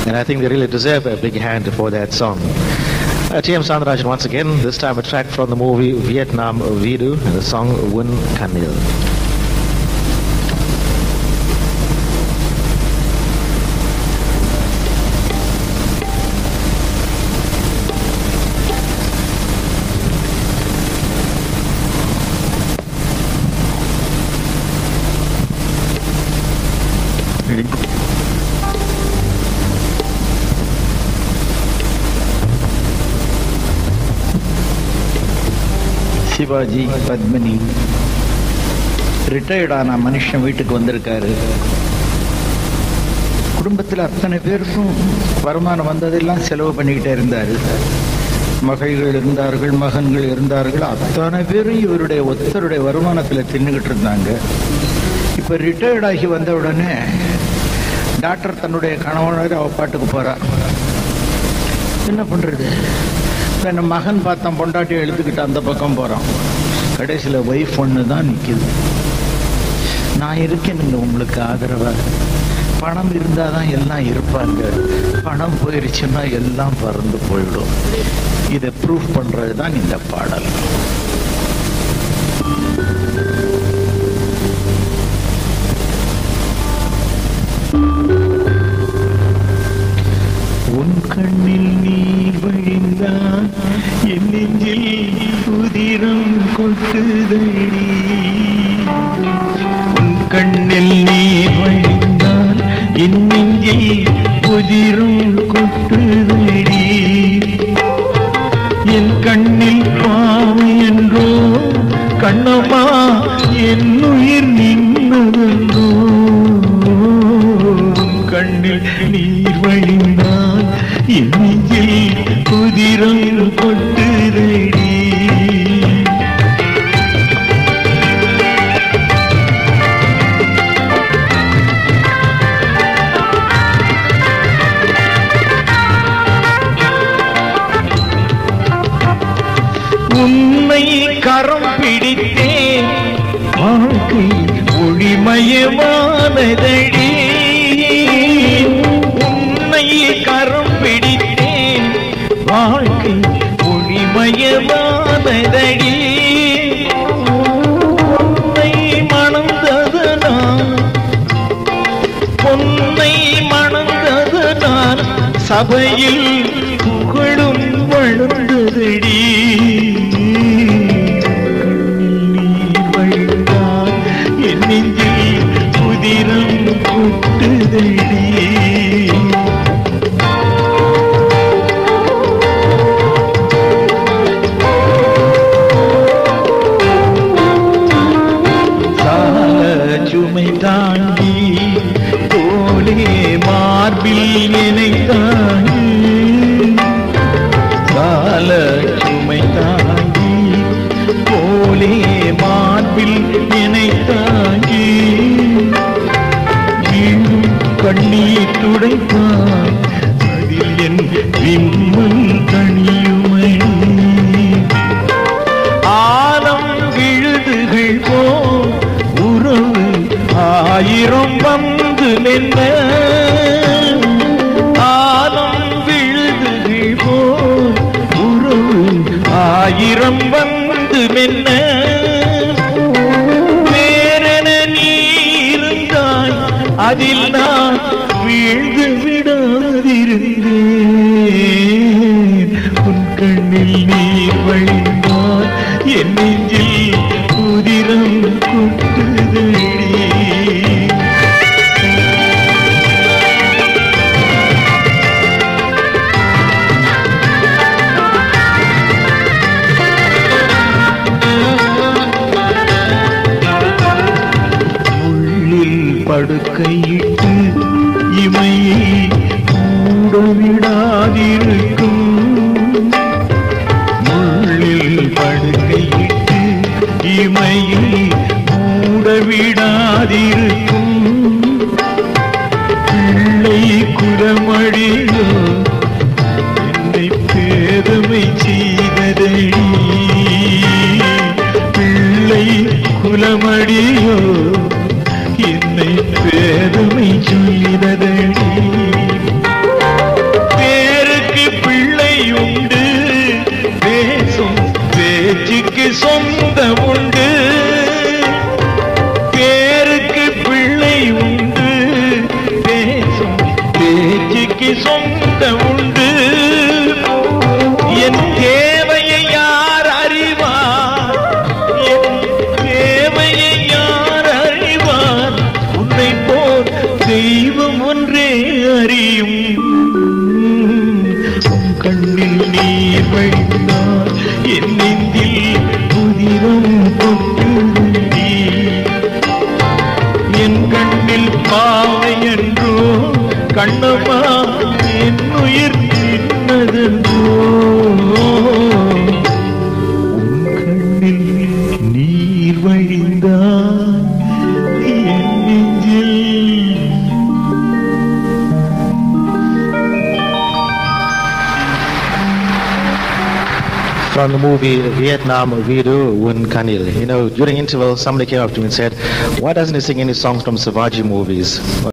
And I think they really deserve a big hand for that song. Uh, T.M. Soundarajan once again, this time a track from the movie Vietnam Vidu and the song Wun Kanil. Sivaji Padmini ரிட்டையர்டான மனுஷன் வீட்டுக்கு வந்திருக்காரு குடும்பத்தில் அத்தனை பேருக்கும் வருமானம் வந்ததெல்லாம் செலவு பண்ணிக்கிட்டே இருந்தார் மகள்கள் இருந்தார்கள் மகன்கள் இருந்தார்கள் அத்தனை பேரும் இவருடைய ஒருத்தருடைய வருமானத்தில் தின்னுக்கிட்டு இருந்தாங்க இப்போ ரிட்டையர்ட் ஆகி வந்த உடனே டாக்டர் தன்னுடைய கணவனோட அவ பாட்டுக்கு போறா என்ன பண்றது இப்ப நம்ம மகன் பார்த்தான் பொண்டாட்டி எழுத்துக்கிட்டு அந்த பக்கம் போறான் கடைசியில் ஒய்ஃப் ஒன்று தான் நிற்கிது நான் இருக்கேன் நீங்க உங்களுக்கு ஆதரவா பணம் இருந்தால் தான் எல்லாம் இருப்பாங்க பணம் போயிருச்சுன்னா எல்லாம் பறந்து போயிடும் இதை ப்ரூஃப் பண்றது தான் இந்த பாடல் உன் கண்ணில் நீர் வழிந்தான் என் நெஞ்சில் உதிரம் கொட்டுதடி உன் கண்ணில் நீர் வழிந்தான் என் நெஞ்சில் உதிரம் கொட்டுதடி என் கண்ணில் பாவை என்றோ கண்ணம்மா என் உயிர் நின்னதென்றோ கண்ணில் நீர் வழிந்தால் என் நெஞ்சில் குதிரம் கொட்டுதடி உன்னை கரம் பிடித்தேன் வாழ்க்கை ஒளிமயமானதடி உன்னை கரம் பிடித்தேன் வாழ்க்கை ஒளிமயமானதடி உன்னை மணந்தது நான் பொன்னை மணந்தது நான் சபையில் புகழும் வளர்ந்ததடி கண்ணில் நீர் வழிந்தால் என் நெஞ்சில் புதிரம் கொட்டுதடி சால சுமை தாண்டி தோலே மார்பில் என்னை தாங்கி சால சுமை தாண்டி போலே மார்பில் என்னை தாங்கி மீண்டும் கண்ணீர் துடைப்பான் அதில் என் விம்மல் தனியுமணி ஆலம் விழுதுகள் போ உறவு ஆயிரம் வந்து நின்ன ஆலம் விழுதுகள் போ உறவு ஆயிரம் வந்து நின்ன வேறென நீ இருந்தாய் அதில் நான் வீழ்ந்து விடாதிருந்தேன் உன் கண்ணில் நீர் வழிந்தால் என் நெஞ்சில் உதிரம் கொட்டுதடி உள்ளில் படுக்கையிட்டு இமையை மூடவிடாதிருக்கும் முள்ளில் படுக்கையிட்டு இமையை மூடவிடாதிருக்கும் பிள்ளை குலமடியோ என்னை பேதமை செய்ததடி பிள்ளை குலமடியோ என்னை பேதமை செய்ததடி பூமிக்கு சொந்த உண்டு என் தேவையை யார் அறிவார் என் தேவையை யார் அறிவார் உன்னை போல் தெய்வம் ஒன்றே அறியும் உன் கண்ணில் நீர் வழிந்தார் என் நெஞ்சில் புதிரம் கொட்டுண்டி என் கண்ணில் பாவை என்றோ கண்ணம்மா என் உயிர் நின்னதென்றோ உன் கண்ணில் நீர் வழிந்தார் என் நெஞ்சில் From the movie Vietnam Vidu Un Kanil. You know, during interval, somebody came up to me and said, why doesn't he sing any songs from Savaji movies?